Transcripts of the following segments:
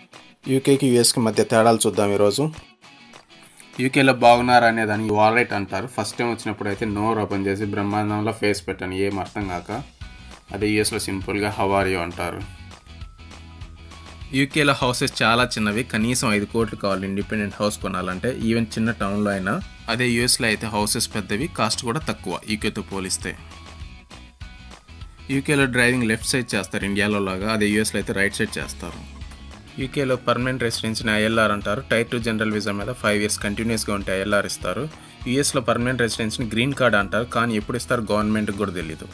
యూకేకి యూఎస్కి మధ్య తేడాలు చూద్దాం ఈరోజు యూకేలో బాగున్నారా అనే దానికి వాలెట్ అంటారు ఫస్ట్ టైం వచ్చినప్పుడు అయితే నోర్ ఓపెన్ చేసి బ్రహ్మాండంలో ఫేస్ పెట్టాను ఏం అర్థం కాక అదే యూఎస్లో సింపుల్గా హవారియో అంటారు యూకేలో హౌసెస్ చాలా చిన్నవి కనీసం ఐదు కోట్లు కావాలి ఇండిపెండెంట్ హౌస్ కొనాలంటే ఈవెన్ చిన్న టౌన్లో అయినా అదే యూఎస్లో అయితే హౌసెస్ పెద్దవి కాస్ట్ కూడా తక్కువ యూకేతో పోలిస్తే యూకేలో డ్రైవింగ్ లెఫ్ట్ సైడ్ చేస్తారు ఇండియాలో లాగా అదే యూఎస్లో అయితే రైట్ సైడ్ చేస్తారు యూకేలో పర్మనెంట్ రెసిడెన్సీని ఐఎల్ఆర్ అంటారు టైర్ టు జనరల్ వీసా మీద ఫైవ్ ఇయర్స్ కంటిన్యూస్గా ఉంటే ఐఎల్ఆర్ ఇస్తారు యూఎస్లో పర్మనెంట్ రెసిడెన్సీని గ్రీన్ కార్డ్ అంటారు కానీ ఎప్పుడు ఇస్తారు గవర్నమెంట్కి కూడా తెలియదు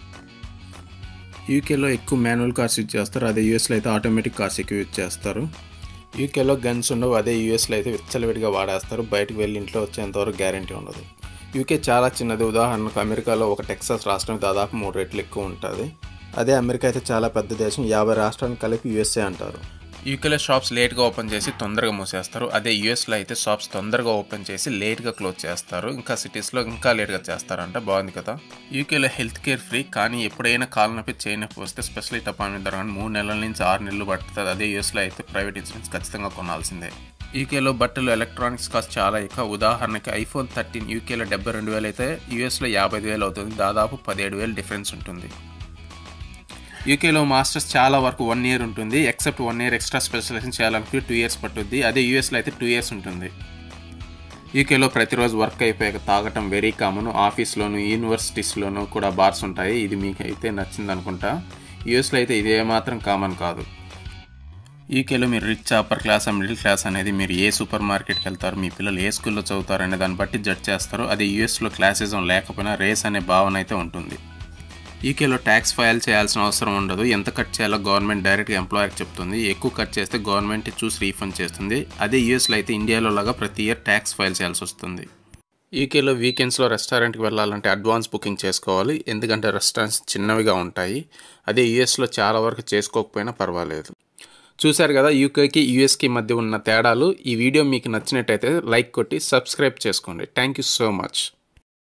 యూకేలో ఎక్కువ మాన్యువల్ కార్స్ యూజ్ చేస్తారు అదే యూఎస్లో అయితే ఆటోమేటిక్ కార్స్ ఎక్కువ యూజ్ చేస్తారు యూకేలో గన్స్ ఉండవు అదే యూఎస్లో అయితే విచ్చలవిడిగా వాడేస్తారు బయటకు వెళ్ళి ఇంట్లో వచ్చేంతవరకు గ్యారంటీ ఉండదు యూకే చాలా చిన్నది ఉదాహరణకు అమెరికాలో ఒక టెక్సాస్ రాష్ట్రం దాదాపు మూడు రెట్లు ఎక్కువ ఉంటుంది అదే అమెరికా అయితే చాలా పెద్ద దేశం యాభై రాష్ట్రాలను కలిపి యూఎస్ఏ అంటారు యూకేలో షాప్స్ లేట్గా ఓపెన్ చేసి తొందరగా మూసేస్తారు అదే యూఎస్లో అయితే షాప్స్ తొందరగా ఓపెన్ చేసి లేట్గా క్లోజ్ చేస్తారు ఇంకా సిటీస్లో ఇంకా లేట్గా చేస్తారంట బాగుంది కదా యూకేలో హెల్త్ కేర్ ఫ్రీ కానీ ఎప్పుడైనా కాలు నొప్పి చేయి నొప్పి వస్తే స్పెషలిస్ట్ అపాయింట్మెంట్ దొరకని మూడు నెలల నుంచి ఆరు నెలలు పడుతుంది అదే యూఎస్లో అయితే ప్రైవేట్ ఇన్సూరెన్స్ ఖచ్చితంగా కొనాల్సిందే యూకేలో బట్టలు ఎలక్ట్రానిక్స్ కాస్ట్ చాలా ఎక్కువ ఉదాహరణకి ఐఫోన్ థర్టీన్ యూకేలో డెబ్బై రెండు వేలు అయితే యూఎస్లో యాభై వేలు అవుతుంది దాదాపు పదిహేడు వేలు డిఫరెన్స్ ఉంటుంది యూకేలో మాస్టర్స్ చాలా వరకు వన్ ఇయర్ ఉంటుంది except one year extra specialization చేయాలనుకుంటే టూ ఇయర్స్ పట్టుద్ది అదే యూఎస్లో అయితే టూ ఇయర్స్ ఉంటుంది యూకేలో ప్రతిరోజు వర్క్ అయిపోయాక తాగటం వెరీ కామన్ ఆఫీస్లోను యూనివర్సిటీస్లోనూ కూడా బార్స్ ఉంటాయి ఇది మీకు అయితే నచ్చింది అనుకుంటా యూఎస్లో అయితే ఇది ఏమాత్రం కామన్ కాదు యూకేలో మీరు rich upper class middle class అనేది మీరు ఏ సూపర్ మార్కెట్కి వెళ్తారు మీ పిల్లలు ఏ స్కూల్లో చదువుతారు అనే దాన్ని బట్టి జడ్జ్ చేస్తారు అదే యూఎస్లో క్లాసిజం లేకపోయినా రేస్ అనే భావన అయితే ఉంటుంది యూకేలో ట్యాక్స్ ఫైల్ చేయాల్సిన అవసరం ఉండదు ఎంత కట్ చేయాలో గవర్నమెంట్ డైరెక్ట్గా ఎంప్లాయర్కి చెప్తుంది ఎక్కువ కట్ చేస్తే గవర్నమెంట్ చూసి రీఫండ్ చేస్తుంది అదే యూఎస్లో అయితే ఇండియాలో లాగా ప్రతి ఇయర్ ట్యాక్స్ ఫైల్ చేయాల్సి వస్తుంది యూకేలో వీకెండ్స్లో రెస్టారెంట్కి వెళ్ళాలంటే అడ్వాన్స్ బుకింగ్ చేసుకోవాలి ఎందుకంటే రెస్టారెంట్స్ చిన్నవిగా ఉంటాయి అదే యూఎస్లో చాలా వరకు చేసుకోకపోయినా పర్వాలేదు చూశారు కదా యూకేకి యూఎస్కి మధ్య ఉన్న తేడాలు ఈ వీడియో మీకు నచ్చినట్టయితే లైక్ కొట్టి సబ్స్క్రైబ్ చేసుకోండి థ్యాంక్ యూ సో మచ్